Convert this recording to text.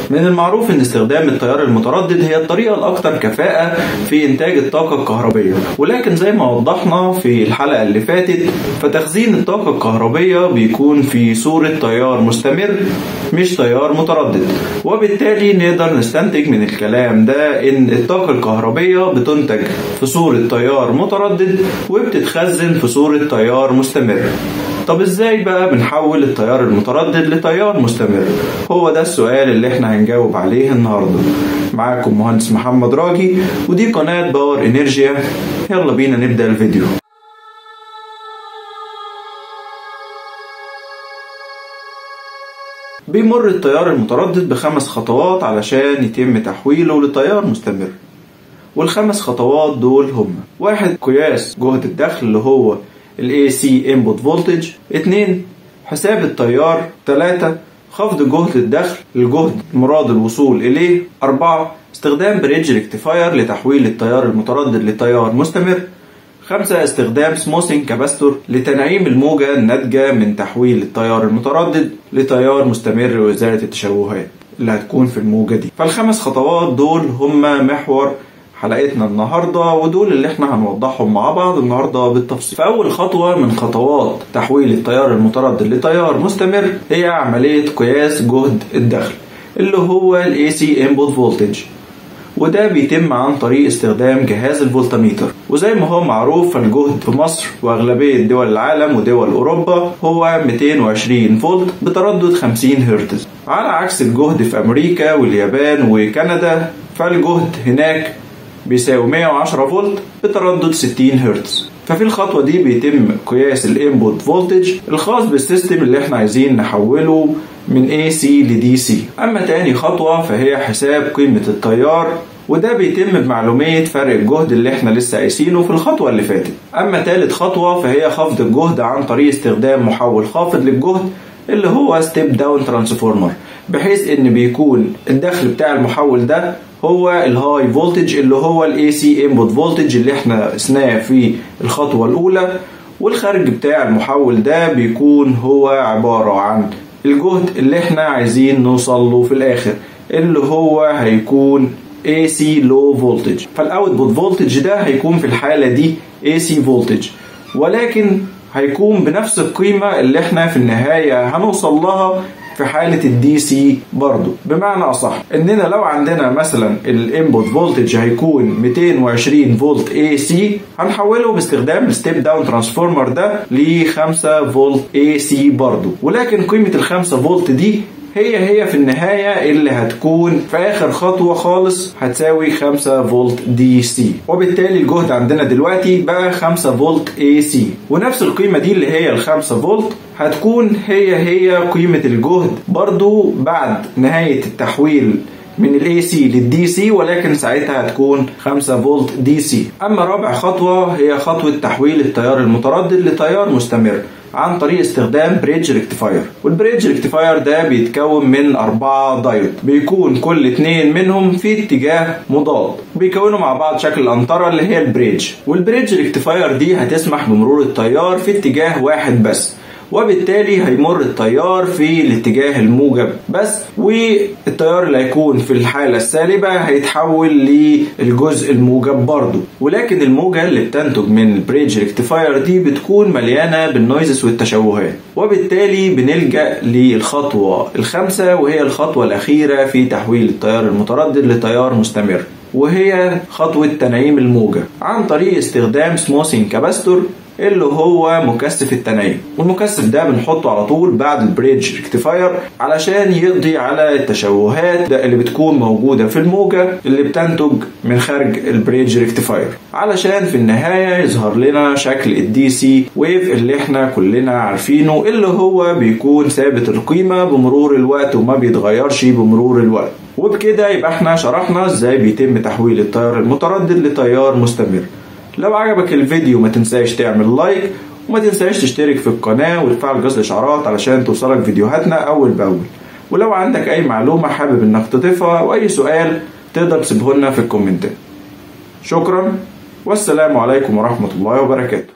من المعروف ان استخدام التيار المتردد هي الطريقة الاكثر كفاءة في انتاج الطاقة الكهربية ولكن زي ما وضحنا في الحلقة اللي فاتت فتخزين الطاقة الكهربية بيكون في صورة تيار مستمر مش تيار متردد وبالتالي نقدر نستنتج من الكلام ده ان الطاقة الكهربية بتنتج في صورة تيار متردد وبتتخزن في صورة تيار مستمر طب ازاي بقى بنحول التيار المتردد لتيار مستمر هو ده السؤال اللي احنا هنجاوب عليه النهارده معاكم مهندس محمد راجي ودي قناة باور انرجيا يلا بينا نبدأ الفيديو بيمر التيار المتردد بخمس خطوات علشان يتم تحويله لتيار مستمر والخمس خطوات دول هم واحد قياس جهد الدخل اللي هو ال AC input voltage اتنين حساب التيار تلاتة خفض جهد الدخل الجهد مراد الوصول إليه أربعة استخدام بريدج ريكتيفاير لتحويل التيار المتردد لتيار مستمر خمسة استخدام سموثينج كاباستور لتنعيم الموجة الناتجة من تحويل التيار المتردد لتيار مستمر وإزالة التشوهات اللي هتكون في الموجة دي فالخمس خطوات دول هما محور حلقتنا النهارده ودول اللي احنا هنوضحهم مع بعض النهارده بالتفصيل. فأول خطوة من خطوات تحويل التيار المتردد لتيار مستمر هي عملية قياس جهد الدخل اللي هو ال AC input voltage وده بيتم عن طريق استخدام جهاز الفولتميتر وزي ما هو معروف فالجهد في مصر واغلبيه دول العالم ودول اوروبا هو 220 فولت بتردد 50 هرتز على عكس الجهد في امريكا واليابان وكندا فالجهد هناك بيساوي 110 فولت بتردد 60 هرتز ففي الخطوة دي بيتم قياس الانبوت فولتج الخاص بالسيستم اللي احنا عايزين نحوله من AC ل DC أما تاني خطوة فهي حساب قيمة التيار وده بيتم بمعلومية فرق الجهد اللي احنا لسه قايسينه في الخطوة اللي فاتت أما تالت خطوة فهي خفض الجهد عن طريق استخدام محول خافض للجهد اللي هو ستيب داون ترانسفورمر بحيث ان بيكون الدخل بتاع المحول ده هو الهاي فولتج اللي هو الاي سي انبوت فولتج اللي احنا قسناه في الخطوه الاولى والخارج بتاع المحول ده بيكون هو عباره عن الجهد اللي احنا عايزين نوصل له في الاخر اللي هو هيكون AC low voltage فالاوتبوت فولتج ده هيكون في الحاله دي AC voltage ولكن هيكون بنفس القيمة اللي احنا في النهاية هنوصل لها في حالة الدي سي برضو بمعنى أصح إننا لو عندنا مثلا الانبوت فولتج هيكون 220 فولت اي سي هنحوله باستخدام الستيب داون ترانسفورمر ده ل 5 فولت اي سي برضو ولكن قيمة ال 5 فولت دي هي هي في النهاية اللي هتكون في آخر خطوة خالص هتساوي 5 فولت دي سي وبالتالي الجهد عندنا دلوقتي بقى 5 فولت اي سي ونفس القيمة دي اللي هي ال 5 فولت هتكون هي هي قيمة الجهد برضو بعد نهاية التحويل من الاي سي للدي سي ولكن ساعتها هتكون 5 فولت دي سي اما رابع خطوه هي خطوه تحويل التيار المتردد لتيار مستمر عن طريق استخدام بريدج ريكتيفاير والبريدج ريكتيفاير ده بيتكون من أربعة دايود بيكون كل اتنين منهم في اتجاه مضاد بيكونوا مع بعض شكل الأنطرة اللي هي البريدج والبريدج ريكتيفاير دي هتسمح بمرور التيار في اتجاه واحد بس وبالتالي هيمر التيار في الاتجاه الموجب بس والتيار اللي هيكون في الحالة السالبة هيتحول للجزء الموجب برضه ولكن الموجة اللي بتنتج من البريدج ريكتيفاير دي بتكون مليانة بالنويزز والتشوهات وبالتالي بنلجأ للخطوة الخامسة وهي الخطوة الأخيرة في تحويل التيار المتردد لتيار مستمر وهي خطوة تنعيم الموجة عن طريق استخدام سموثينج كاباستور اللي هو مكثف التنعيم والمكثف ده بنحطه على طول بعد البريدج ريكتيفاير علشان يقضي على التشوهات اللي بتكون موجودة في الموجة اللي بتنتج من خارج البريدج ريكتيفاير علشان في النهاية يظهر لنا شكل الدي سي ويف اللي احنا كلنا عارفينه اللي هو بيكون ثابت القيمة بمرور الوقت وما بيتغيرش بمرور الوقت وبكده يبقى احنا شرحنا ازاي بيتم تحويل التيار المتردد لتيار مستمر لو عجبك الفيديو ما تنساش تعمل لايك وما تنساش تشترك في القناة وتفعل جرس الإشعارات علشان توصلك فيديوهاتنا أول بأول ولو عندك أي معلومة حابب إنك تضيفها أو أي سؤال تقدر تسيبه لنا في الكومنتات شكرا والسلام عليكم ورحمة الله وبركاته